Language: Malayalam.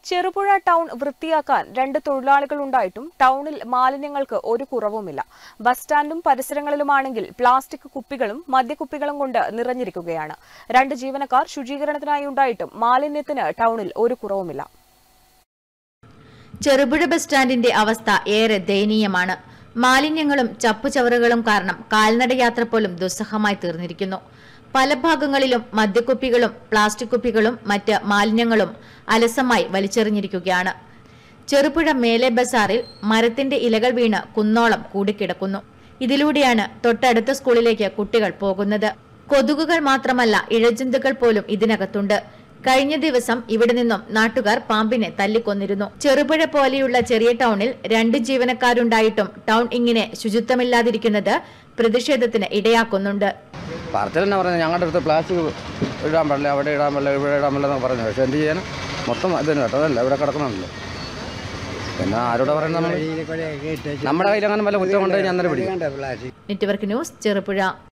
ചെറുപുഴ ടൗൺ വൃത്തിയാക്കാൻ രണ്ട് തൊഴിലാളികൾ ഉണ്ടായിട്ടും ടൗണിൽ മാലിന്യങ്ങൾക്ക് ഒരു കുറവുമില്ല ബസ് സ്റ്റാൻഡും പരിസരങ്ങളിലുമാണെങ്കിൽ പ്ലാസ്റ്റിക് കുപ്പികളും മദ്യക്കുപ്പികളും കൊണ്ട് നിറഞ്ഞിരിക്കുകയാണ് രണ്ട് ജീവനക്കാർ ശുചീകരണത്തിനായി ഉണ്ടായിട്ടും മാലിന്യത്തിന് ടൗണിൽ ഒരു കുറവുമില്ല ചെറുപുഴ ബസ് സ്റ്റാൻഡിന്റെ അവസ്ഥ ഏറെ ദയനീയമാണ് മാലിന്യങ്ങളും ചപ്പുചവറുകളും കാരണം കാൽനടയാത്ര പോലും ദുസ്സഹമായി തീർന്നിരിക്കുന്നു പല ഭാഗങ്ങളിലും മദ്യക്കുപ്പികളും പ്ലാസ്റ്റിക് കുപ്പികളും മറ്റ് മാലിന്യങ്ങളും അലസമായി വലിച്ചെറിഞ്ഞിരിക്കുകയാണ് ചെറുപുഴ മേലെ ബസാറിൽ മരത്തിന്റെ ഇലകൾ വീണ് കുന്നോളം കൂടിക്കിടക്കുന്നു ഇതിലൂടെയാണ് തൊട്ടടുത്ത സ്കൂളിലേക്ക് കുട്ടികൾ പോകുന്നത് കൊതുകുകൾ മാത്രമല്ല ഇഴജന്തുക്കൾ പോലും ഇതിനകത്തുണ്ട് കഴിഞ്ഞ ദിവസം ഇവിടെ നിന്നും നാട്ടുകാർ പാമ്പിനെ തല്ലിക്കൊന്നിരുന്നു ചെറുപുഴ പോലെയുള്ള ചെറിയ ടൗണിൽ രണ്ട് ജീവനക്കാരുണ്ടായിട്ടും ടൗൺ ഇങ്ങനെ ശുചിത്വമില്ലാതിരിക്കുന്നത് പ്രതിഷേധത്തിന് ഇടയാക്കുന്നുണ്ട് പാർട്ടിയിൽ തന്നെ പറഞ്ഞത് ഞങ്ങളുടെ അടുത്ത് പ്ലാസ്റ്റിക് ഇടാൻ പാടില്ല അവിടെ ഇടാൻ പാടില്ല ഇവിടെ ഇടാൻ പാടില്ല എന്നൊക്കെ പറഞ്ഞു പക്ഷേ എന്ത് ചെയ്യാൻ മൊത്തം ഇതിന് കേട്ടോ അതല്ല ഇവിടെ കിടക്കണമല്ലോ പിന്നെ ആരോട് പറയുന്നത് നമ്മൾ നമ്മുടെ കയ്യിൽ അങ്ങനെ വല്ല കുറ്റം കൊണ്ട് ഞാൻ അന്നേരം പിടിക്കും നെറ്റ്വർക്ക് ന്യൂസ് ചെറുപുഴ